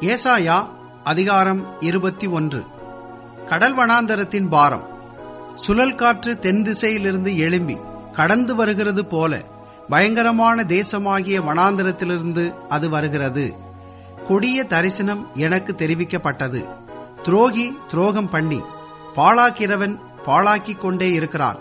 ஏசாயா அதிகாரம் இருபத்தி ஒன்று கடல் வனாந்தரத்தின் பாரம் சுழல் காற்று தென் திசையிலிருந்து எழும்பி கடந்து வருகிறது போல பயங்கரமான தேசமாகிய வனாந்தரத்திலிருந்து அது வருகிறது கொடிய தரிசனம் எனக்கு தெரிவிக்கப்பட்டது துரோகி துரோகம் பண்ணி பாழாக்கிறவன் பாழாக்கிக் கொண்டே இருக்கிறான்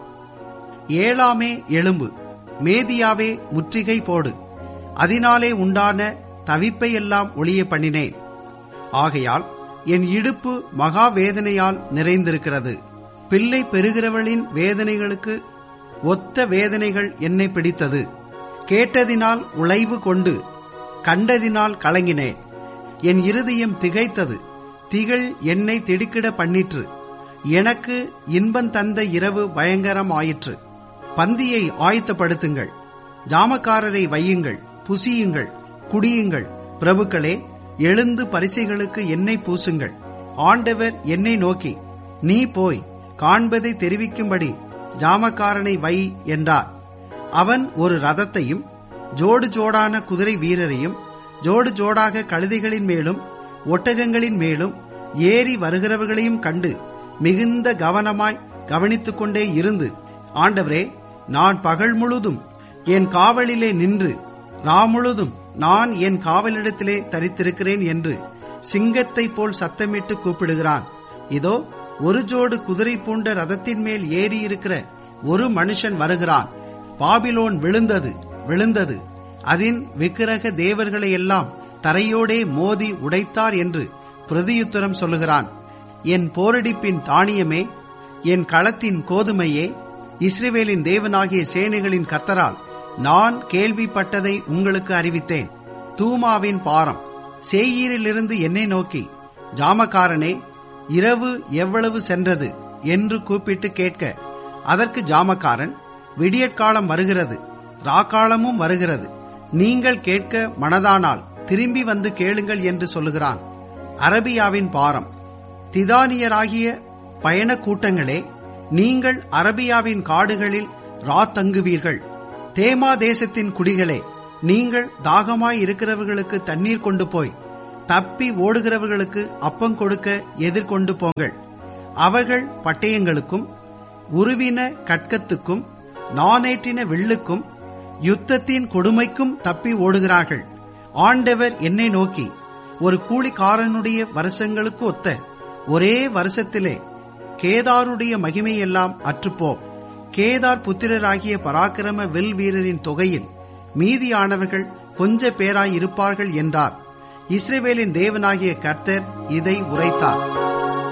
ஏழாமே எழும்பு மேதியாவே முற்றுகை போடு அதனாலே உண்டான தவிப்பை எல்லாம் ஒளிய பண்ணினேன் ஆகையால் என் இடுப்பு மகா வேதனையால் நிறைந்திருக்கிறது பிள்ளை பெறுகிறவளின் வேதனைகளுக்கு ஒத்த வேதனைகள் என்னை பிடித்தது கேட்டதினால் உழைவு கொண்டு கண்டதினால் கலங்கினேன் என் இருதயம் திகைத்தது திகழ் என்னை திடுக்கிட பண்ணிற்று எனக்கு இன்பம் தந்த இரவு பயங்கரம் ஆயிற்று பந்தியை ஆயத்தப்படுத்துங்கள் ஜாமக்காரரை வையுங்கள் புசியுங்கள் குடியுங்கள் பிரபுக்களே எழுந்து பரிசைகளுக்கு எண்ணெய் பூசுங்கள் ஆண்டவர் என்னை நோக்கி நீ போய் காண்பதை தெரிவிக்கும்படி ஜாமக்காரனை வை என்றார் அவன் ஒரு ரதத்தையும் ஜோடு ஜோடான குதிரை வீரரையும் ஜோடு ஜோடாக கழுதைகளின் மேலும் ஒட்டகங்களின் மேலும் ஏறி வருகிறவர்களையும் கண்டு மிகுந்த கவனமாய் கவனித்துக் கொண்டே இருந்து ஆண்டவரே நான் பகல் முழுதும் என் காவலிலே நின்று ரா முழுதும் நான் என் காவலிடத்திலே தரித்திருக்கிறேன் என்று சிங்கத்தை போல் சத்தமிட்டு கூப்பிடுகிறான் இதோ ஒரு ஜோடு குதிரை பூண்ட ரதத்தின் மேல் ஏறி இருக்கிற ஒரு மனுஷன் வருகிறான் பாபிலோன் விழுந்தது விழுந்தது அதன் விக்கிரக தேவர்களை எல்லாம் தரையோடே மோதி உடைத்தார் என்று பிரதியுத்தரம் சொல்லுகிறான் என் போரடிப்பின் தானியமே என் களத்தின் கோதுமையே இஸ்ரேவேலின் தேவனாகிய சேனைகளின் கர்த்தரால் நான் கேள்விப்பட்டதை உங்களுக்கு அறிவித்தேன் தூமாவின் பாரம் சேயீரிலிருந்து என்னை நோக்கி ஜாமக்காரனே இரவு எவ்வளவு சென்றது என்று கூப்பிட்டு கேட்க அதற்கு ஜாமக்காரன் விடியற்காலம் வருகிறது ராக்காலமும் வருகிறது நீங்கள் கேட்க மனதானால் திரும்பி வந்து கேளுங்கள் என்று சொல்லுகிறான் அரபியாவின் பாரம் திதானியராகிய பயண கூட்டங்களே நீங்கள் அரபியாவின் காடுகளில் ராத்தங்குவீர்கள் தேமா தேசத்தின் குடிகளே நீங்கள் தாகமாய் இருக்கிறவர்களுக்கு தண்ணீர் கொண்டு போய் தப்பி ஓடுகிறவர்களுக்கு அப்பம் கொடுக்க எதிர்கொண்டு போங்கள் அவர்கள் பட்டயங்களுக்கும் உருவின கட்கத்துக்கும் நானேற்றின வில்லுக்கும் யுத்தத்தின் கொடுமைக்கும் தப்பி ஓடுகிறார்கள் ஆண்டவர் என்னை நோக்கி ஒரு கூலிக்காரனுடைய வருஷங்களுக்கு ஒத்த ஒரே வருஷத்திலே கேதாருடைய மகிமையெல்லாம் அற்றுப்போம் கேதார் புத்திரராகிய பராக்கிரம வில் வீரரின் தொகையில் மீதியானவர்கள் கொஞ்ச பேராயிருப்பார்கள் என்றார் இஸ்ரேவேலின் தேவனாகிய கர்த்தர் இதை உரைத்தார்